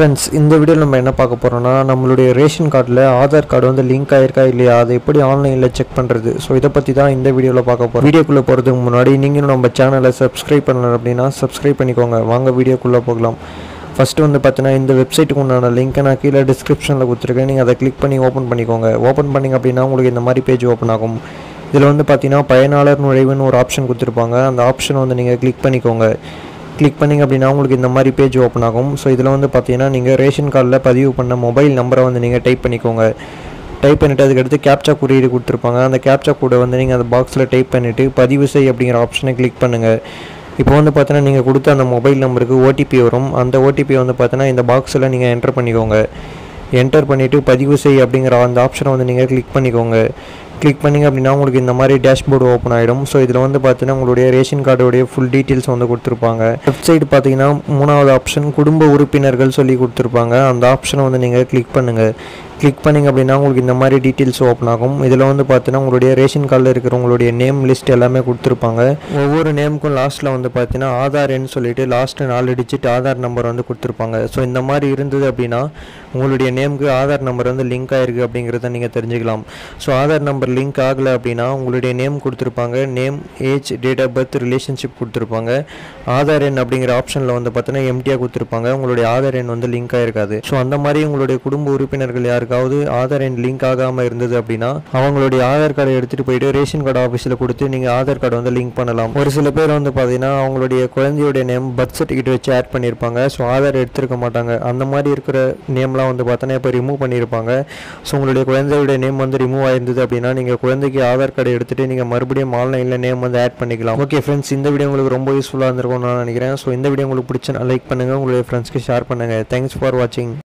friends இந்த வீடியோவில் நம்ம என்ன பார்க்க போகிறோம்னா நம்மளுடைய ரேஷன் கார்டில் ஆதார் கார்டு வந்து லிங்க் ஆயிருக்கா இல்லையா அதை எப்படி ஆன்லைனில் செக் பண்ணுறது ஸோ இதை பற்றி தான் இந்த வீடியோவில் பார்க்க போகிறோம் வீடியோக்குள்ளே போகிறதுக்கு முன்னாடி நீங்களும் நம்ம சேனலை சப்ஸ்கிரைப் பண்ணல அப்படின்னா சப்ஸ்கிரைப் பண்ணிக்கோங்க வாங்க வீடியோக்குள்ளே போகலாம் ஃபஸ்ட்டு வந்து பார்த்தீங்கன்னா இந்த வெப்சைட்டுக்கு உண்டான லிங்க்கை நான் கீழே டிஸ்கிரிப்ஷனில் கொடுத்துருக்கேன் நீங்கள் அதை கிளிக் பண்ணி ஓப்பன் பண்ணிக்கோங்க ஓப்பன் பண்ணிங்க அப்படின்னா உங்களுக்கு இந்த மாதிரி பேஜ் ஓப்பன் ஆகும் இதில் வந்து பார்த்தீங்கன்னா பயனாளர் நுழைவுன்னு ஒரு ஆப்ஷன் கொடுத்துருப்பாங்க அந்த ஆப்ஷனை வந்து நீங்கள் கிளிக் பண்ணிக்கோங்க கிளிக் பண்ணிங்க அப்படின்னா உங்களுக்கு இந்த மாதிரி பேஜ் ஓப்பன் ஆகும் ஸோ இதில் வந்து பார்த்தீங்கன்னா நீங்கள் ரேஷன் கார்டில் பதிவு பண்ண மொபைல் நம்பரை வந்து நீங்கள் டைப் பண்ணிக்கோங்க டைப் பண்ணிவிட்டு அதுக்கடுத்து கேப்சா குறியீடு கொடுத்துருப்பாங்க அந்த கேப்சா கோடை வந்து நீங்கள் அந்த பாக்ஸில் டைப் பண்ணிவிட்டு பதிவு செய் அப்படிங்கிற ஆப்ஷனை கிளிக் பண்ணுங்கள் இப்போ வந்து பார்த்தீங்கன்னா நீங்கள் கொடுத்த அந்த மொபைல் நம்பருக்கு ஓடிபி வரும் அந்த ஓடிபி வந்து பார்த்தீங்கன்னா இந்த பாக்ஸில் நீங்கள் என்டர் பண்ணிக்கோங்க என்டர் பண்ணிவிட்டு பதிவு செய் அப்படிங்கிற அந்த ஆப்ஷனை வந்து நீங்கள் கிளிக் பண்ணிக்கோங்க கிளிக் பண்ணிங்க அப்படின்னா உங்களுக்கு இந்த மாதிரி டேஷ்போர்டு ஓப்பன் ஆகிடும் ஸோ இதில் வந்து பார்த்தீங்கன்னா உங்களுடைய ரேஷன் கார்டுடைய ஃபுல் டீட்டெயில்ஸ் வந்து கொடுத்துருப்பாங்க வெப்சைட் பார்த்தீங்கன்னா மூணாவது ஆப்ஷன் குடும்ப உறுப்பினர்கள் சொல்லி கொடுத்துருப்பாங்க அந்த ஆப்ஷனை வந்து நீங்கள் கிளிக் பண்ணுங்கள் கிளிக் பண்ணிங்க அப்படின்னா உங்களுக்கு இந்த மாதிரி டீட்டெயில்ஸ் ஓப்பன் ஆகும் இதில் வந்து பார்த்தீங்கன்னா உங்களுடைய ரேஷன் கார்டில் இருக்கிற உங்களுடைய நேம் லிஸ்ட் எல்லாமே கொடுத்துருப்பாங்க ஒவ்வொரு நேமுக்கும் லாஸ்ட்டில் வந்து பார்த்தீங்கன்னா ஆதார் எண் சொல்லிட்டு லாஸ்ட்டு நாலு டிஜிட் ஆதார் நம்பர் வந்து கொடுத்துருப்பாங்க ஸோ இந்த மாதிரி இருந்தது அப்படின்னா உங்களுடைய நேமுக்கு ஆதார் நம்பர் வந்து லிங்க் ஆயிருக்கு அப்படிங்கிறத நீங்கள் தெரிஞ்சுக்கலாம் ஸோ ஆதார் நம்பர் லிங்க் ஆகலை அப்படின்னா உங்களுடைய நேம் கொடுத்துருப்பாங்க name age date of birth relationship கொடுத்துருப்பாங்க ஆதார் எண் அப்படிங்கிற ஆப்ஷனில் வந்து பார்த்தீங்கன்னா எம்டியாக கொடுத்துருப்பாங்க உங்களுடைய ஆதார் எண் வந்து லிங்க் ஆயிருக்காது ஸோ அந்த மாதிரி உங்களுடைய குடும்ப உறுப்பினர்கள் யாருக்காவது ஆதார் எண் லிங்க் ஆகாமல் இருந்தது அப்படின்னா அவங்களுடைய ஆதார் கார்டை எடுத்துகிட்டு போயிட்டு ரேஷன் கார்டு ஆஃபீஸில் கொடுத்து நீங்கள் ஆதார் கார்டு வந்து லிங்க் பண்ணலாம் ஒரு சில பேர் வந்து பார்த்தீங்கன்னா அவங்களுடைய குழந்தையுடைய நேம் பர்த் சர்டிஃபிகேட் வச்சு ஆட் பண்ணியிருப்பாங்க ஸோ ஆதார் எடுத்திருக்க மாட்டாங்க அந்த மாதிரி இருக்கிற நேம்லாம் வந்து பார்த்தோன்னா இப்போ ரிமூவ் பண்ணியிருப்பாங்க ஸோ உங்களுடைய குழந்தையுடைய நேம் வந்து ரிமூவ் ஆயிருந்தது அப்படின்னா நீங்கள் குழந்தைக்கு ஆதார் கார்டு எடுத்துகிட்டு நீங்கள் மறுபடியும் ஆன்லைனில் நேம் வந்து ஆட் பண்ணிக்கலாம் ஓகே ஃப்ரெண்ட்ஸ் இந்த வீடியோ உங்களுக்கு ரொம்ப யூஸ்ஃபுல்லாக இருந்திருக்கும்னு நான் நினைக்கிறேன் ஸோ இந்த வீடியோ உங்களுக்கு பிடிச்ச லைக் பண்ணுங்கள் உங்களுடைய ஃப்ரெண்ட்ஸ்க்கு ஷேர் பண்ணுங்கள் தேங்க்ஸ் ஃபார் வாட்சிங்